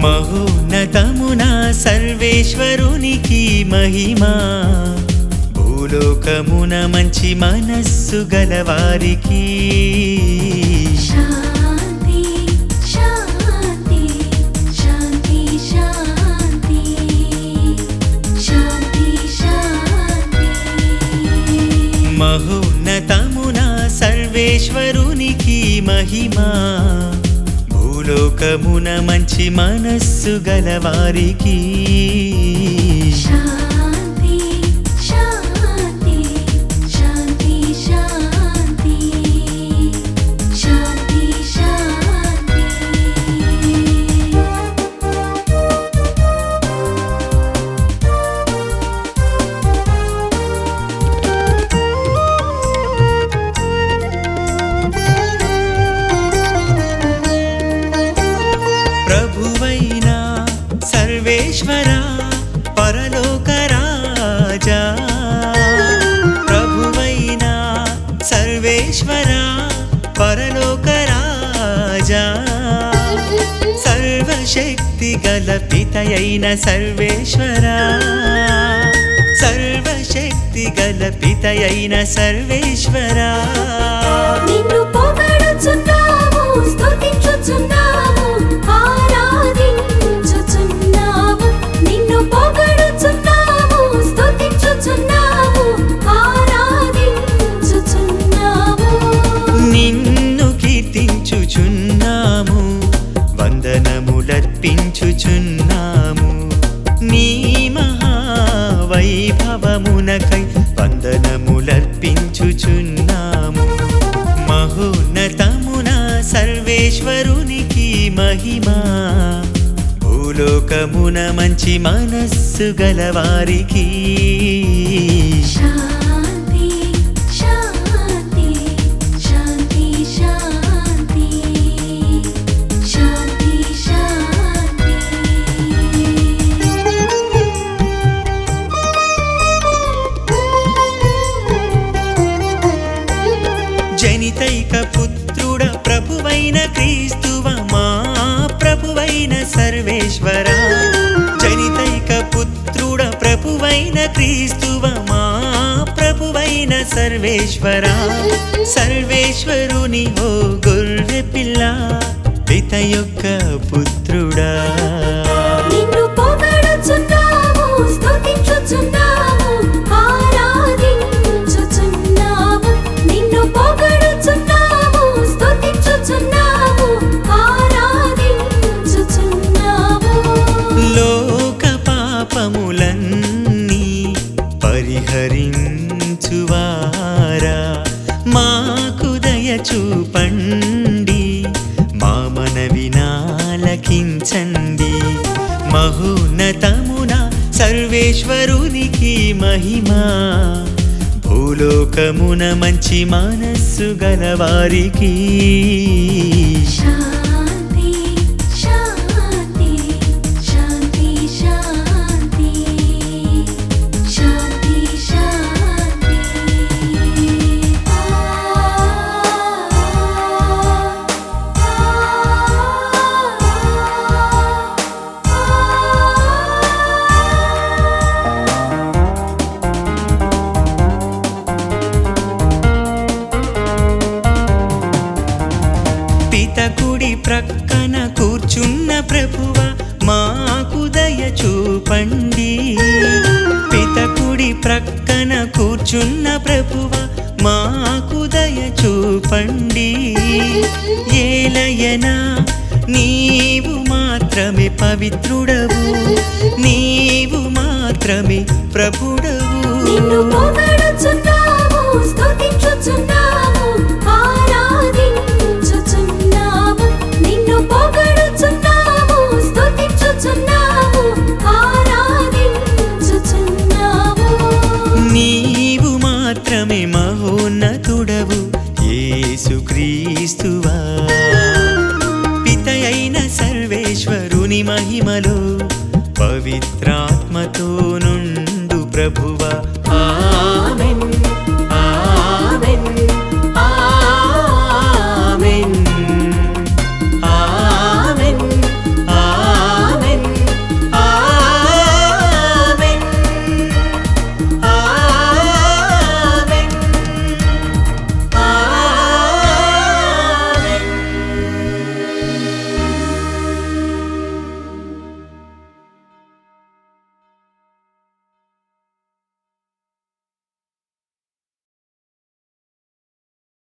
మహోన్నతమున సర్వేశ్వరునికి మహిమా భూలోకమున మంచి మనస్సు గలవారికి శాంతి శాంతి శాంతి శాంతి శాంతి శాంతి మహోన్నతమున సర్వేశ్వరునికి మహిమా భూలోకమున మంచి మనస్సు గలవారికి శాంతి శాంతి శాంతి శాంతి శాంతి శాంతి ప్రభువైన సర్వేశ్వర పరలోక రాజా ప్రభువైన సర్వేశ్వర పరలోక రాజా సర్వశక్తి గల పితయైన సర్వేశ్వర సర్వశక్తి గల పితయైన సర్వేశ్వర నిన్ను పొగడుచున్నాము స్తుతించుచున్నాము ఆరాధించుచున్నాము నిన్ను పొగడుచున్నాము స్తుతించుచున్నాము ఆరాధించుచున్నాము నిన్ను కీర్తించుచున్నాము వందనములర్పించుచున్నాము నీ మహావైభవమునకై వందనములర్పించుచున్నాము మహోన్నతమున సర్వేశ్వరునికి మహిమా భూలోకమున మంచి మనస్సు గలవారికి శాంతి శాంతి శాంతి శాంతి శాంతి శాంతి జనితైక పుత్రుడ ప్రభువైన క్రీస్తువ మా ప్రభువైన సర్వేశ్వర జనితైక పుత్రుడ ప్రభువైన క్రీస్తువ మా ప్రభువైన సర్వేశ్వర సర్వేశ్వరుని ఓ గొర్రె పిల్ల పిత యొక్క పుత్రుడా నిన్ను పొగడుచున్నాము స్తుతించుచున్నాము ఆరాధించుచున్నాము నిన్ను పొగడుచున్నాము స్తుతించుచున్నాము ఆరాధించుచున్నాము లోక పాపములన్నీ పరిహరించువారా మాకు దయ చూపండి మా మనవి నాలకించండి మహోన్నతమున సర్వేశ్వరునికి మహిమా భూలోకమున మంచి మనస్సు గలవారికి శాంతి శాంతి శాంతి శాంతి శాంతి శాంతి పితకుడి ప్రక్కన కూర్చున్న ప్రభువ మాకు దయ చూపండి పితకుడి ప్రక్కన కూర్చున్న ప్రభువ మాకు దయ చూపండి ఏలయనా నీవు మాత్రమే పవిత్రుడవు నీవు మాత్రమే ప్రభుడవు నిన్ను పొగడుచున్నాము స్తుతించుచున్నాము ఆరాధించుచున్నాము నిన్ను పొగడుచున్నాము స్తుతించుచున్నాము ఆరాధించుచున్నాము నీవు మాత్రమే మహోన్నతుడవు యేసుక్రీస్తువా పితయైన సర్వేశ్వరుని మహిమలో పవిత్రాత్మతో నుండు ప్రభువా ఆమెన్